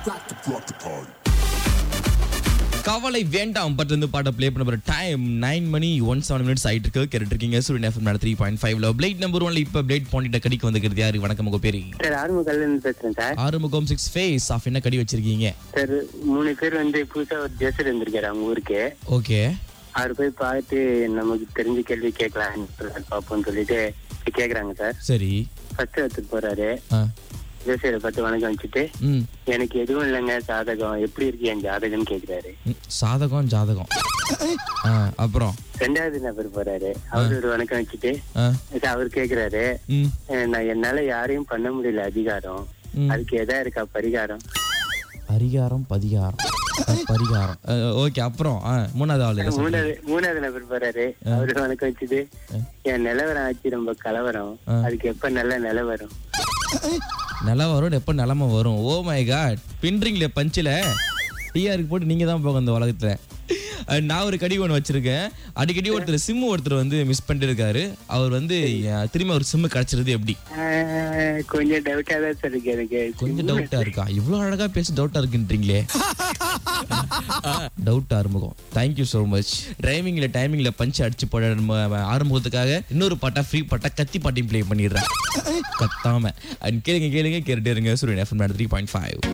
கவலை வேண்டாம் பட் வந்து பாட்டை ப்ளே பண்ண போற டைம் நைன் மணி ஒன் செவன் மினிட்ஸ் ஆயிட்டு இருக்கு கேட்டுட்டு இருக்கீங்க சூரியன் எஃப்எம் த்ரீ பாயிண்ட் ஃபைவ்ல பிளேட் நம்பர் ஒன்ல இப்ப பிளேட் பாயிண்ட் கடிக்கு வந்துக்கிறது யாரு வணக்கம் உங்க பேரு சார் ஆர்ம கல்லன் பேசுறேன் sir Arumugam six face of என்ன கடி வச்சிருக்கீங்க சார் மூணு பேர் வந்து புதுசா ஒரு ஜெசர் இருந்திருக்காரு அவங்க ஊருக்கு ஓகே அவர் போய் பார்த்து நமக்கு தெரிஞ்ச கேள்வி கேட்கலாம் பார்ப்போம்னு சொல்லிட்டு கேக்குறாங்க சார் சரி ஃபர்ஸ்ட் எடுத்துட்டு போறாரு ஆ ஜோசியரை பார்த்து வணக்கம் வச்சுட்டு ம் எனக்கு எதுவும் இல்லைங்க ஜாதகம் எப்படி இருக்கு என் ஜாதகம்னு கேக்குறாரு ம், சாதகம் ஜாதகம் ஆ அப்புறம் ரெண்டாவது நபர் போறாரு அவரு ஒரு வணக்கம் வச்சுட்டு ஆ சார் அவர் கேக்குறாரு ம் "அஹ், நான் என்னால யாரையும் பண்ண முடியல அதிகாரம் ம். அதுக்கு எதா இருக்கா பரிகாரம் பரிகாரம் பதிகாரம் ஆ, பரிகாரம் ஓகே அப்புறம் ஆ மூணாவது ஆள் என்ன சொல்றீங்க? மூணாவது மூணாவது நபர் போறாரு அவரு வணக்கம் வச்சுட்டு என் நிலவரம் ஆச்சு ரொம்ப கலவரம் அதுக்கு எப்ப நல்ல நிலவரம் நிலம் வரும் எப்போ நிலமை வரும் ஓ மை காட் பின்றீங்களே பஞ்சில் டிஆருக்கு போட்டு நீங்கள் தான் போங்க இந்த உலகத்தில் அஹ் நான் ஒரு கடி ஒன்று வச்சிருக்கேன் அடிக்கடி ஒருத்தர் சிம்மு ஒருத்தர் வந்து மிஸ் பண்ணிட்டு இருக்காரு அவர் வந்து அஹ், திரும்ப ஒரு சிம்மு கிடைச்சிருது எப்படி ஆஹ், கொஞ்சம் டவுட்டா தான் சார் இருக்கு எனக்கு கொஞ்சம் டவுட்டா இருக்கா இவ்வளோ அழகா பேசி டவுட்டா இருக்குன்றீங்களே டவுட் ஆரம்பம் தேங்க்யூ ஸோ மச் டிரைவிங்ல டைமிங்ல பஞ்ச் அடிச்சு போட நம்ம ஆரம்பத்துக்காக இன்னொரு பாட்டா ஃப்ரீ பாட்டா கத்தி பாட்டையும் ப்ளே பண்ணிடுறேன் கத்தாம அண்ட் கேளுங்க கேளுங்க கேட்டுட்டே இருங்க சூரியன் எஃப்எம் த்ரீ பாயிண்ட் ஃபைவ்